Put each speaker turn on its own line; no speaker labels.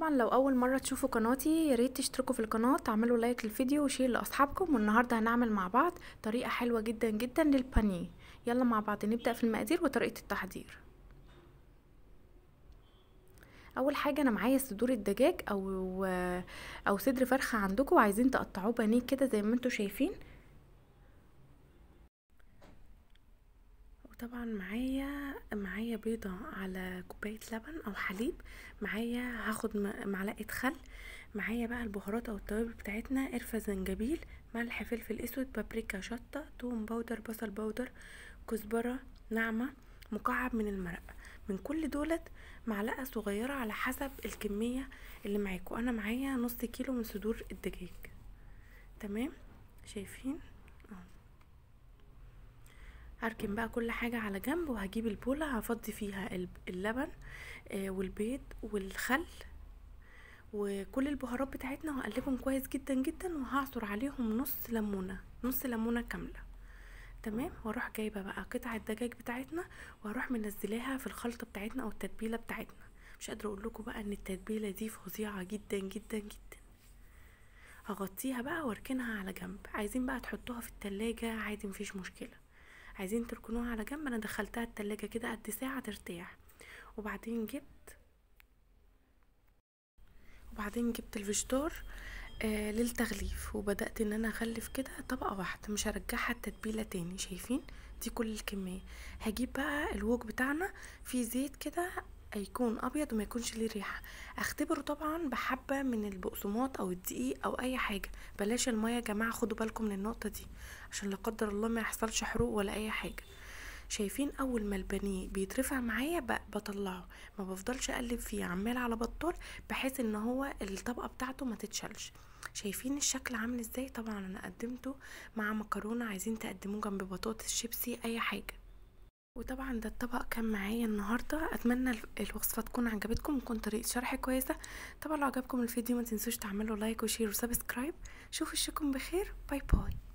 طبعا لو اول مره تشوفوا قناتي يا ريت تشتركوا في القناه تعملوا لايك للفيديو وشير لاصحابكم والنهارده هنعمل مع بعض طريقه حلوه جدا جدا للبانيه يلا مع بعض نبدا في المقادير وطريقه التحضير اول حاجه انا معايا صدور الدجاج او او صدر فرخه عندكم وعايزين تقطعوه بانيه كده زي ما انتم شايفين وطبعا معايا معايا بيضة على كوباية لبن او حليب معايا هاخد معلقة خل معايا بقى البهارات او التوابل بتاعتنا قرفة زنجبيل ملح فلفل اسود بابريكا شطة توم باودر بصل باودر كزبرة ناعمة مكعب من المرق من كل دولت معلقة صغيرة على حسب الكمية اللي معاكم انا معايا نص كيلو من صدور الدجاج تمام شايفين هركن بقى كل حاجة على جنب وهجيب البولة هفضي فيها اللبن والبيض والخل وكل البهارات بتاعتنا وهقلبهم كويس جدا جدا وهعصر عليهم نص ليمونة نص ليمونة كاملة تمام واروح جايبة بقى قطع الدجاج بتاعتنا واروح منزلاها في الخلطة بتاعتنا او التتبيلة بتاعتنا مش قادرة اقول لكم بقى ان التتبيلة دي فظيعة جدا جدا جدا هغطيها بقى واركنها على جنب عايزين بقى تحطوها في التلاجة عادي مفيش مشكلة عايزين تركنوها على جنب انا دخلتها التلاجة كده قد ساعة ترتاح وبعدين جبت وبعدين جبت الفيجيتار آه للتغليف وبدأت ان انا اغلف كده طبقة واحدة مش هرجعها التتبيلة تاني شايفين دي كل الكمية هجيب بقى الوك بتاعنا فيه زيت كده يكون ابيض وما يكونش ليه ريحه اختبره طبعا بحبه من البقسماط او الدقيق او اي حاجه بلاش الميه يا جماعه خدوا بالكم من النقطه دي عشان لا قدر الله ما يحصلش حروق ولا اي حاجه شايفين اول ما البانيه بيترفع معايا بطلعه ما بفضلش اقلب فيه عمال على بطال بحيث ان هو الطبقه بتاعته ما تتشلش شايفين الشكل عامل ازاي طبعا انا قدمته مع مكرونه عايزين تقدموه جنب بطاطس شيبسي اي حاجه وطبعا ده الطبق كان معايا النهارده اتمنى الوصفه تكون عجبتكم وتكون طريقه شرح كويسه طبعا لو عجبكم الفيديو ما تنسوش تعملوا لايك وشير وسبسكرايب شوفوا وشكم بخير باي باي